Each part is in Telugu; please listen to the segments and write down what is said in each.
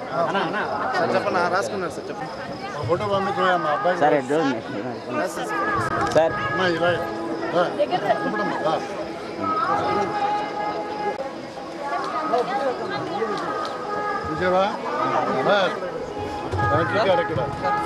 సార్ చెప్పండి రాసుకున్నారు సార్ చెప్పండి ఆ ఫోటో పంపించబోయా మా అబ్బాయి సార్ ఎటు చూడండి. సార్ అమ్మా, ఇలా రా. చూడమ్మా, రా. చూసావా రా. బ్యాటరీ కాడ ఇక్కడ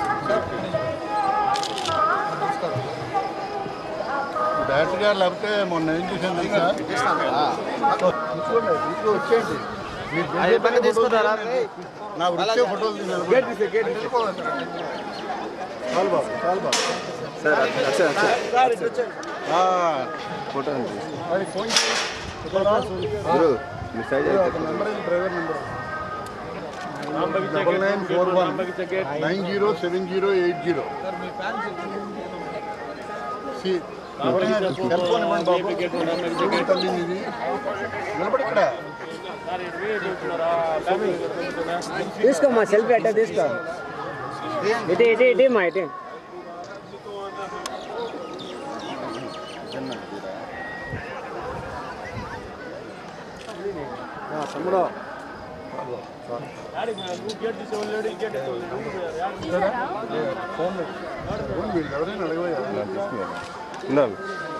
బ్యాటరీ కాడ లేకపోతే మొన్న ఏం చేశాను తెలుసా తీసుకోండి తీసుకో వచ్చేయండి మీరు ఆ ఇబ్బంది తీసుకుంటారా నా వచ్చే ఫోటోలు తీసుకోండి చాలు బాబు చాలు బాబు సార్ సార్ ఆ, ఫోటో అది ఫోన్ చేయి. గురు మీ సైజ్ ఆ, ఒక నెంబర్ ఇది driver number double nine four one nine zero seven zero eight zero cell phone ఇవ్వండి బాబు ఎవరి తల్లి ఇది నిలబడి ఇక్కడ తీసుకోమ్మా సెల్ఫీ అట్ట తీసుకో ఇటు ఇటు ఇటు మా ఇటు తమ్ముడు ఫోన్ ఫోన్ వీళ్ళు ఎవరైనా అడగవయ్యా ఉండాలి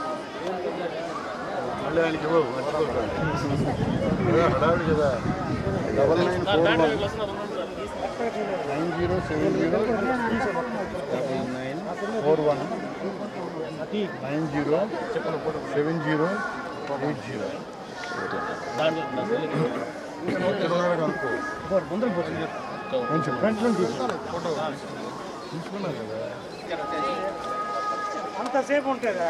మళ్ళీ ఆయనకి ఇవ్వవు మర్చిపోకండి. కదా, హడావిడి కదా double nine four one nine zero seven zero double nine four one nine zero seven zero eight zero అనుకో కొంచెం ఫ్రంట్ నుంచి తీసుకో. ఫోటో తీసుకున్నారు కదా అంతసేపు ఉంటుందా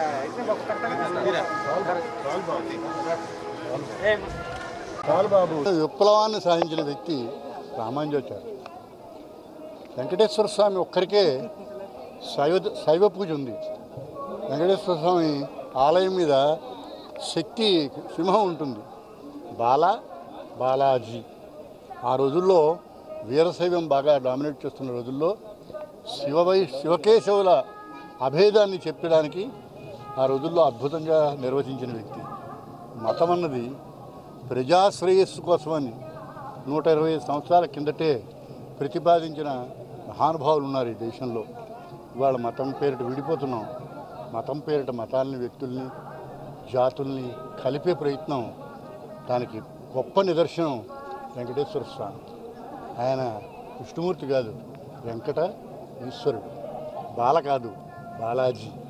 బాబు విప్లవాన్ని సాధించిన వ్యక్తి రామాంజాచార్య వెంకటేశ్వర స్వామి ఒక్కరికే శైవ శైవ పూజ ఉంది వెంకటేశ్వర స్వామి ఆలయం మీద శక్తి సింహం ఉంటుంది బాల బాలాజీ ఆ రోజుల్లో వీరశైవం బాగా డామినేట్ చేస్తున్న రోజుల్లో శివవై శివకేశవుల అభేదాన్ని చెప్పడానికి ఆ రోజుల్లో అద్భుతంగా నిర్వచించిన వ్యక్తి మతం అన్నది ప్రజాశ్రేయస్సు కోసమని నూట ఇరవై సంవత్సరాల కిందటే ప్రతిపాదించిన మహానుభావులు ఉన్నారు ఈ దేశంలో ఇవాళ మతం పేరిట విడిపోతున్నాం మతం పేరిట మతాలని వ్యక్తుల్ని జాతుల్ని కలిపే ప్రయత్నం దానికి గొప్ప నిదర్శనం వెంకటేశ్వర స్వామి ఆయన విష్ణుమూర్తి కాదు వెంకట ఈశ్వరుడు బాల కాదు బాలాజీ